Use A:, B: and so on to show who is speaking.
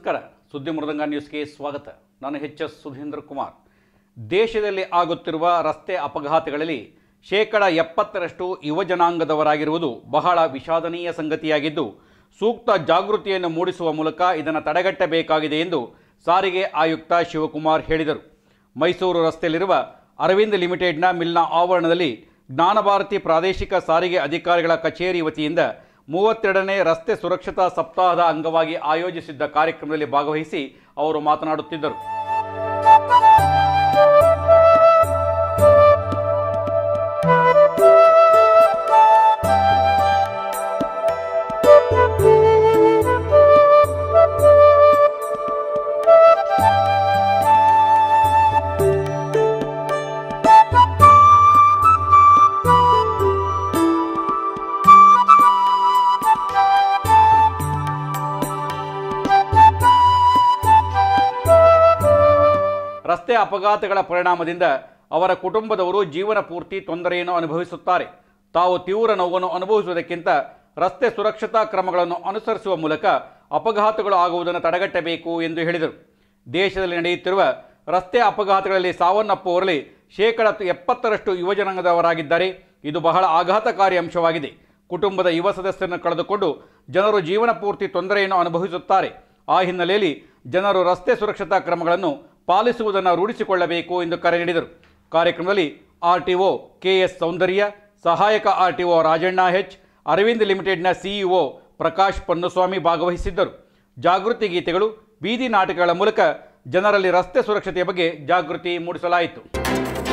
A: ನಮಸ್ಕಾರ ಸುದ್ದಿ ಮೃದಂಗ ನ್ಯೂಸ್ಗೆ ಸ್ವಾಗತ ನಾನು ಎಚ್ ಎಸ್ ಸುಧೀಂದ್ರ ಕುಮಾರ್ ದೇಶದಲ್ಲಿ ಆಗುತ್ತಿರುವ ರಸ್ತೆ ಅಪಘಾತಗಳಲ್ಲಿ ಶೇಕಡ ಎಪ್ಪತ್ತರಷ್ಟು ಯುವಜನಾಂಗದವರಾಗಿರುವುದು ಬಹಳ ವಿಷಾದನೀಯ ಸಂಗತಿಯಾಗಿದ್ದು ಸೂಕ್ತ ಜಾಗೃತಿಯನ್ನು ಮೂಡಿಸುವ ಮೂಲಕ ಇದನ್ನು ತಡೆಗಟ್ಟಬೇಕಾಗಿದೆ ಎಂದು ಸಾರಿಗೆ ಆಯುಕ್ತ ಶಿವಕುಮಾರ್ ಹೇಳಿದರು ಮೈಸೂರು ರಸ್ತೆಯಲ್ಲಿರುವ ಅರವಿಂದ್ ಲಿಮಿಟೆಡ್ನ ಮಿಲ್ನ ಆವರಣದಲ್ಲಿ ಜ್ಞಾನಭಾರತಿ ಪ್ರಾದೇಶಿಕ ಸಾರಿಗೆ ಅಧಿಕಾರಿಗಳ ಕಚೇರಿ ವತಿಯಿಂದ ಮೂವತ್ತೆರಡನೇ ರಸ್ತೆ ಸುರಕ್ಷತಾ ಸಪ್ತಾಹದ ಅಂಗವಾಗಿ ಆಯೋಜಿಸಿದ್ದ ಕಾರ್ಯಕ್ರಮದಲ್ಲಿ ಭಾಗವಹಿಸಿ ಅವರು ಮಾತನಾಡುತ್ತಿದ್ದರು ರಸ್ತೆ ಅಪಘಾತಗಳ ಪರಿಣಾಮದಿಂದ ಅವರ ಕುಟುಂಬದವರು ಜೀವನ ಪೂರ್ತಿ ತೊಂದರೆಯನ್ನು ಅನುಭವಿಸುತ್ತಾರೆ ತಾವು ತೀವ್ರ ನೋವನ್ನು ಅನುಭವಿಸುವುದಕ್ಕಿಂತ ರಸ್ತೆ ಸುರಕ್ಷತಾ ಕ್ರಮಗಳನ್ನು ಅನುಸರಿಸುವ ಮೂಲಕ ಅಪಘಾತಗಳು ಆಗುವುದನ್ನು ತಡೆಗಟ್ಟಬೇಕು ಎಂದು ಹೇಳಿದರು ದೇಶದಲ್ಲಿ ನಡೆಯುತ್ತಿರುವ ರಸ್ತೆ ಅಪಘಾತಗಳಲ್ಲಿ ಸಾವನ್ನಪ್ಪುವವರಲ್ಲಿ ಶೇಕಡ ಎಪ್ಪತ್ತರಷ್ಟು ಯುವಜನಾಂಗದವರಾಗಿದ್ದಾರೆ ಇದು ಬಹಳ ಆಘಾತಕಾರಿ ಅಂಶವಾಗಿದೆ ಕುಟುಂಬದ ಯುವ ಸದಸ್ಯರನ್ನು ಕಳೆದುಕೊಂಡು ಜನರು ಜೀವನ ಪೂರ್ತಿ ತೊಂದರೆಯನ್ನು ಅನುಭವಿಸುತ್ತಾರೆ ಆ ಹಿನ್ನೆಲೆಯಲ್ಲಿ ಜನರು ರಸ್ತೆ ಸುರಕ್ಷತಾ ಕ್ರಮಗಳನ್ನು ಪಾಲಿಸುವುದನ್ನು ರೂಢಿಸಿಕೊಳ್ಳಬೇಕು ಎಂದು ಕರೆ ನೀಡಿದರು ಕಾರ್ಯಕ್ರಮದಲ್ಲಿ R T O K S Soundarya ಸಹಾಯಕ R T O Rajanna H Aravind ಲಿಮಿಟೆಡ್ನ ಸಿಇಒ ಪ್ರಕಾಶ್ ಪನ್ನುಸ್ವಾಮಿ ಭಾಗವಹಿಸಿದ್ದರು ಜಾಗೃತಿ ಗೀತೆಗಳು ಬೀದಿ ನಾಟಕಗಳ ಮೂಲಕ ಜನರಲ್ಲಿ ರಸ್ತೆ ಸುರಕ್ಷತೆಯ ಬಗ್ಗೆ ಜಾಗೃತಿ ಮೂಡಿಸಲಾಯಿತು